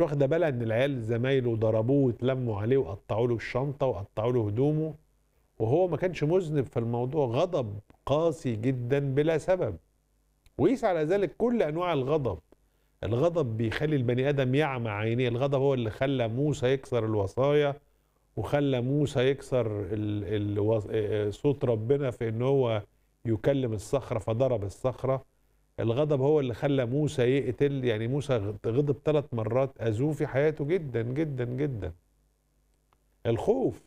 مش واخده بالها ان العيال زمايله ضربوه واتلموا عليه وقطعوا له الشنطه وقطعوا له هدومه وهو ما كانش مذنب في الموضوع غضب قاسي جدا بلا سبب وقيس على ذلك كل انواع الغضب الغضب بيخلي البني ادم يعمى عينيه الغضب هو اللي خلى موسى يكسر الوصايا وخلى موسى يكسر ال ال صوت ربنا في ان هو يكلم الصخره فضرب الصخره الغضب هو اللي خلى موسى يقتل يعني موسى غضب ثلاث مرات اذوه في حياته جدا جدا جدا الخوف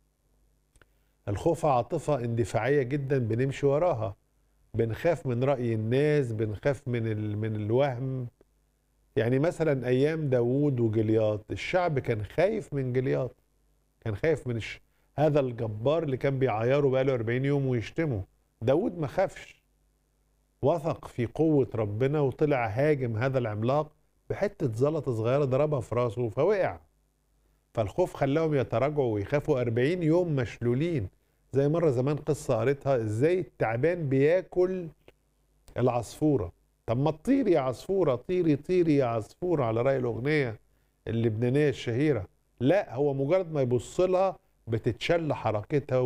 الخوف عاطفه اندفاعيه جدا بنمشي وراها بنخاف من راي الناس بنخاف من ال... من الوهم يعني مثلا ايام داوود وجلياط الشعب كان خايف من جلياط كان خايف من الش... هذا الجبار اللي كان بيعيره بقاله 40 يوم ويشتمه داوود ما خافش وثق في قوة ربنا وطلع هاجم هذا العملاق بحتة زلطة صغيرة ضربها في راسه فوقع فالخوف خلاهم يتراجعوا ويخافوا 40 يوم مشلولين زي مرة زمان قصة قريتها ازاي التعبان بياكل العصفورة طب ما تطيري يا عصفورة طيري طيري يا عصفورة على رأي الأغنية اللبنانية الشهيرة لا هو مجرد ما يبص لها بتتشل حركتها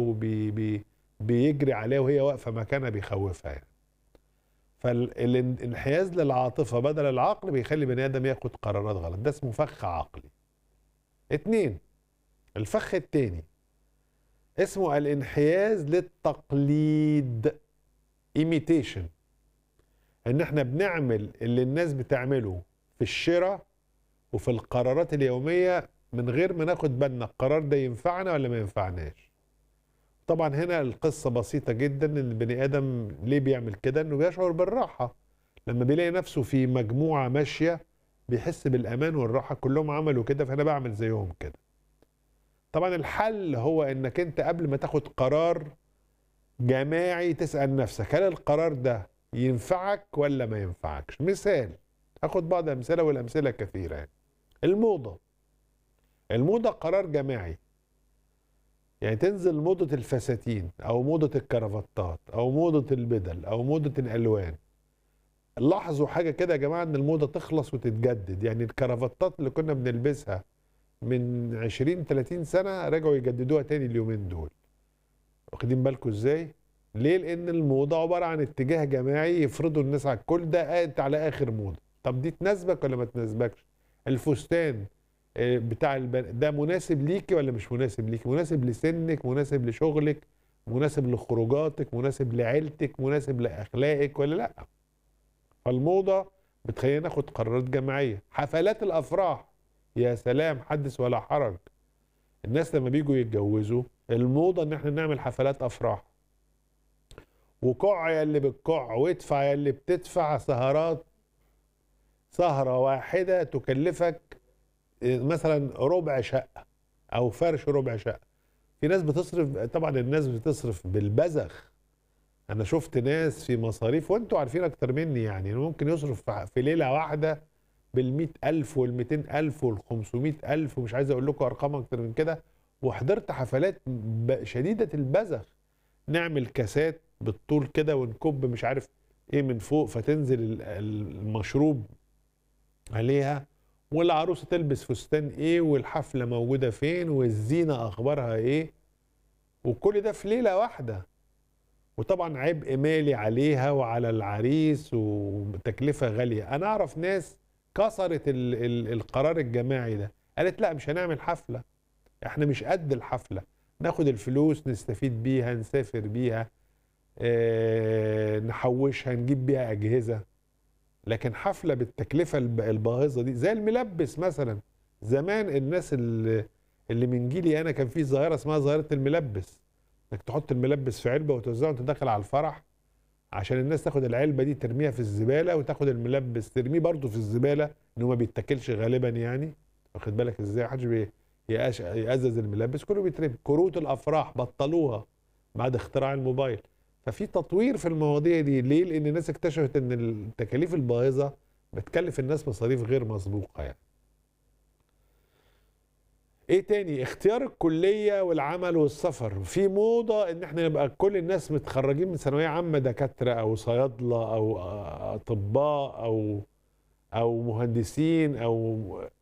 وبيجري عليها وهي واقفة مكانها بيخوفها يعني. فالانحياز للعاطفة بدل العقل بيخلي بني آدم ياخد قرارات غلط ده اسمه فخ عقلي اتنين الفخ التاني اسمه الانحياز للتقليد imitation ان احنا بنعمل اللي الناس بتعمله في الشراء وفي القرارات اليومية من غير ما ناخد بالنا القرار ده ينفعنا ولا ما ينفعناش طبعا هنا القصة بسيطة جدا ان البني ادم ليه بيعمل كده انه بيشعر بالراحة لما بيلاقي نفسه في مجموعة ماشية بيحس بالامان والراحة كلهم عملوا كده فانا بعمل زيهم كده طبعا الحل هو انك انت قبل ما تاخد قرار جماعي تسأل نفسك هل القرار ده ينفعك ولا ما ينفعكش مثال اخد بعض الامثله والامثله كثيره يعني. الموضه الموضه قرار جماعي يعني تنزل موضة الفساتين أو موضة الكرافتات أو موضة البدل أو موضة الألوان لاحظوا حاجة كده يا جماعة إن الموضة تخلص وتتجدد يعني الكرافتات اللي كنا بنلبسها من 20 30 سنة رجعوا يجددوها تاني اليومين دول واخدين بالكم إزاي؟ ليه؟ لأن الموضة عبارة عن اتجاه جماعي يفرضوا الناس على الكل ده قاعد على آخر موضة طب دي تناسبك ولا ما تناسبكش؟ الفستان بتاع البن... ده مناسب ليكي ولا مش مناسب ليكي مناسب لسنك مناسب لشغلك مناسب لخروجاتك مناسب لعيلتك مناسب لاخلاقك ولا لا فالموضه بتخلينا ناخد قرارات جماعيه حفلات الافراح يا سلام حدث ولا حرج الناس لما بيجوا يتجوزوا الموضه ان احنا نعمل حفلات افراح وقع يا اللي بتقع وادفع يا اللي بتدفع سهرات سهره واحده تكلفك مثلا ربع شقه او فرش ربع شقه في ناس بتصرف طبعا الناس بتصرف بالبذخ انا شفت ناس في مصاريف وانتوا عارفين اكتر مني يعني ممكن يصرف في ليله واحده بال ألف وال ألف وال ألف ومش عايز اقول لكم ارقام اكتر من كده وحضرت حفلات شديده البذخ نعمل كاسات بالطول كده ونكب مش عارف ايه من فوق فتنزل المشروب عليها والعروسه تلبس فستان ايه والحفله موجوده فين والزينه اخبارها ايه وكل ده في ليله واحده وطبعا عبء مالي عليها وعلى العريس وتكلفه غاليه انا اعرف ناس كسرت ال ال القرار الجماعي ده قالت لا مش هنعمل حفله احنا مش قد الحفله ناخد الفلوس نستفيد بيها نسافر بيها اه نحوشها نجيب بيها اجهزه لكن حفله بالتكلفه الباهظه دي زي الملبس مثلا زمان الناس اللي, اللي من جيلي انا كان في ظاهره اسمها ظاهره الملبس انك تحط الملبس في علبه وتوزعه وانت داخل على الفرح عشان الناس تاخد العلبه دي ترميها في الزباله وتاخد الملبس ترميه برضه في الزباله ان هو ما بيتاكلش غالبا يعني واخد بالك ازاي محدش يأزز الملبس كله بيترمي كروت الافراح بطلوها بعد اختراع الموبايل ففي تطوير في المواضيع دي ليه؟ لان الناس اكتشفت ان التكاليف الباهظه بتكلف الناس مصاريف غير مسبوقه يعني. ايه تاني؟ اختيار الكليه والعمل والسفر، في موضه ان احنا نبقى كل الناس متخرجين من ثانويه عامه دكاتره او صيادله او اطباء او او مهندسين او